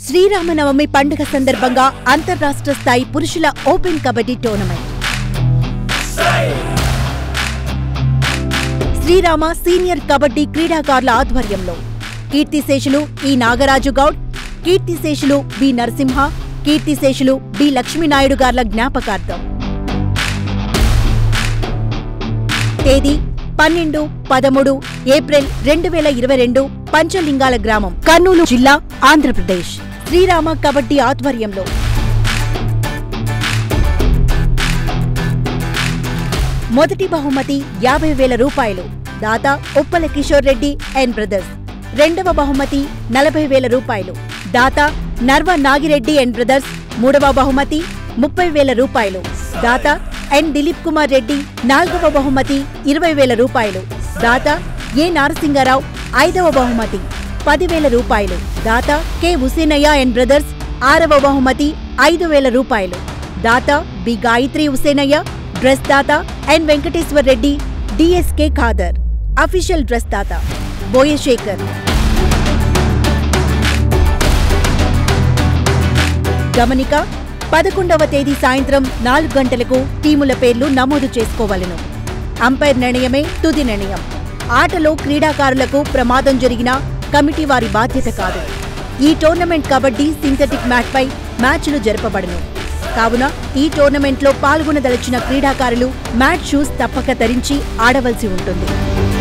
శ్రీరామనవమి పండుగ సందర్భంగా అంతర్రాష్ట్ర స్థాయి పురుషుల open kabaddi tournament Srirama senior kabaddi క్రీడాకారుల ఆధ్వర్యంలో కీర్తిశేషులు ఈ నాగరాజు గౌడ్ కీర్తిశేషులు బి నరసింహ కీర్తిశేషులు బి లక్ష్మీనాయుడు గార్ల జ్ఞాపకార్థం తేదీ పన్నెండు పదమూడు ఏప్రిల్ రెండు వేల ఇరవై రెండు పంచలింగాల గ్రామం కర్నూలు జిల్లా ఆంధ్రప్రదేశ్ శ్రీరామ కబడ్డీ ఆధ్వర్యంలో మొదటి బహుమతి యాభై వేల రూపాయలు దాత ఉప్పల కిషోర్ రెడ్డి అండ్ బ్రదర్స్ రెండవ బహుమతి నలభై వేల రూపాయలు దాత నర్వ నాగిరెడ్డి అండ్ బ్రదర్స్ మూడవ బహుమతి ముప్పై వేల రూపాయలు దాత ఎన్ దిలీప్ కుమార్ రెడ్డి నాలుగవ బహుమతి ఇరవై వేల రూపాయలు దాత ఏ నారసింగారావు ఐదవ బహుమతి పదివేల రూపాయలు దాత కె హుసేనయ్య అండ్ బ్రదర్స్ ఆరవ బహుమతి ఐదు వేల రూపాయలు దాత బి గాయత్రి హుసేనయ్య డ్రెస్ దాత N Venkateshwar Reddy DSK Khader official dress దాత బోయశేఖర్ గమనిక పదకొండవ తేదీ సాయంత్రం నాలుగు గంటలకు టీముల పేర్లు నమోదు చేసుకోవలెను అంపైర్ నిర్ణయమే తుది నిర్ణయం ఆటలో క్రీడాకారులకు ప్రమాదం జరిగినా కమిటీ వారి బాధ్యత కాదు ఈ టోర్నమెంట్ కబడ్డీ సింథటిక్ మ్యాట్పై మ్యాచ్లు జరపబడను కావున ఈ టోర్నమెంట్లో పాల్గొనదలిచిన క్రీడాకారులు మ్యాట్ షూస్ తప్పక ధరించి ఆడవలసి ఉంటుంది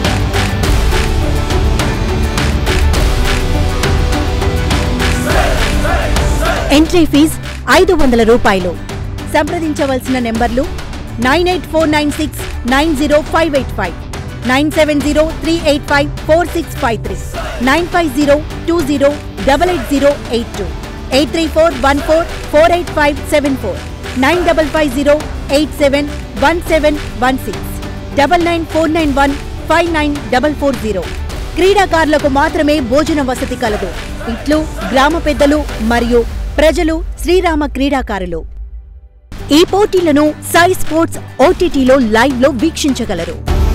ఎంట్రీ ఫీజ్ ఐదు వందల రూపాయలు సంప్రదించవలసిన నెంబర్లు nine eight four nine six nine zero five eight five nine seven zero three eight five four six five three nine five zero two zero double eight zero eight two eight three four one four four eight five seven four nine double five zero eight seven one seven one six double nine four nine one five nine double four zero క్రీడాకారులకు మాత్రమే భోజన వసతి కలదు ఇట్లు గ్రామ పెద్దలు మరియు ప్రజలు శ్రీరామ క్రీడాకారులు ఈ పోటీలను సాయి స్పోర్ట్స్ ఓటీటీలో లైవ్ లో వీక్షించగలరు